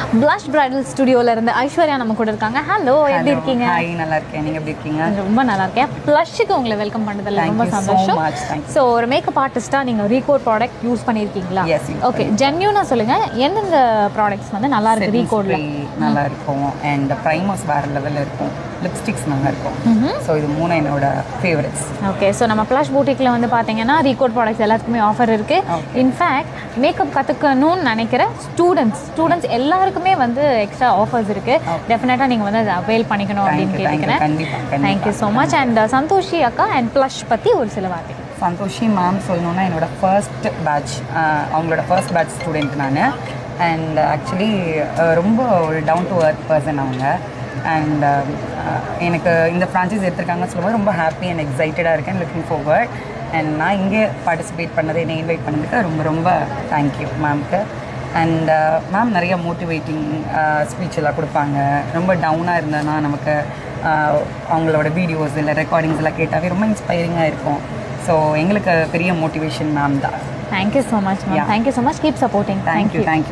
Blush bridal ஸ்டுடியோல இருந்து ஐஸ்வர்யா நம்ம கூட இருக்காங்க ஹலோ எப்படி இருக்கீங்க ஹாய் நல்லா இருக்கேன் நீங்க எப்படி இருக்கீங்க ரொம்ப நல்லா இருக்கேன் ப்ளஷ்ஷுக்கு உங்களை வெல்கம் பண்ணதில்ல Thank ரொம்ப you so சந்தோஷம் much. Thank you. ஸோ ஒரு மேக்கப் ஆர்டிஸ்டா நீங்க ரீகோட் ப்ராடக்ட் யூஸ் பண்ணியிருக்கீங்களா Yes, use ஓகே ஜென்யூனா சொல்லுங்க எந்தெந்த ப்ராடக்ட்ஸ் வந்து நல்லா இருக்கு Setting ரீகோட்ல spray நல்லா இருக்கும் அண்ட் ப்ரைமர்ஸ் வேற லெவலில் இருக்கும் லிப்ஸ்டிக்ஸ் நல்லா இருக்கும் ஸோ இது மூணு என்னோட ஃபேவரட்ஸ் ஓகே ஸோ நம்ம ப்ளஷ் பூட்டிக்கில் வந்து பார்த்தீங்கன்னா ரீகோட் ப்ராடக்ட்ஸ் எல்லாத்துக்குமே ஆஃபர் இருக்கு இன்ஃபேக்ட் மேக்கப் கற்றுக்கணும்னு நினைக்கிற ஸ்டூடெண்ட்ஸ் ஸ்டூடெண்ட்ஸ் எல்லாருக்குமே வந்து எக்ஸ்ட்ரா ஆஃபர்ஸ் இருக்கு டெஃபினட்டாக நீங்கள் வந்து அதை அவைல் பண்ணிக்கணும் அப்படின்னு Thank you, thank you. கேட்டுக்கிறேன் கண்டிப்பா, கண்டிப்பா. Thank you so much and Santhoshi அக்கா அண்ட் ப்ளஷ் பற்றி ஒரு சில வார்த்தைகள் சந்தோஷி மேம் சொல்லணும்னா என்னோட ஃபர்ஸ்ட் பேட்ச் அவங்களோட ஃபர்ஸ்ட் பேட்ச் ஸ்டூடெண்ட் நான் அண்ட் ஆக்சுவலி ரொம்ப ஒரு டவுன் டு அர்த் பர்சன் அவங்க அண்ட் எனக்கு இந்த ஃப்ரான்ச்சைஸ் எடுத்திருக்காங்கன்னு சொல்லும்போது ரொம்ப ஹாப்பி அண்ட் எக்ஸைட்டடாக இருக்கேன் லுக்கிங் ஃபார்வர்ட் அண்ட் நான் இங்கே பார்ட்டிசிபேட் பண்ணது என்னை இன்வைட் பண்ணதுக்கு ரொம்ப ரொம்ப தேங்க்யூ மேம்க்கு அண்ட் மேம் நிறைய மோட்டிவேட்டிங் ஸ்பீச் எல்லாம் கொடுப்பாங்க ரொம்ப டவுனாக இருந்தேன்னா நமக்கு uh, அவங்களோட வீடியோஸ் இல்லை ரெக்கார்டிங்ஸ் எல்லாம் கேட்டாவே ரொம்ப இன்ஸ்பைரிங்காக இருக்கும் ஸோ எங்களுக்கு பெரிய மோட்டிவேஷன் மேம் தான் thank you so much ma'am Yeah. Thank you so much keep supporting thank you thank you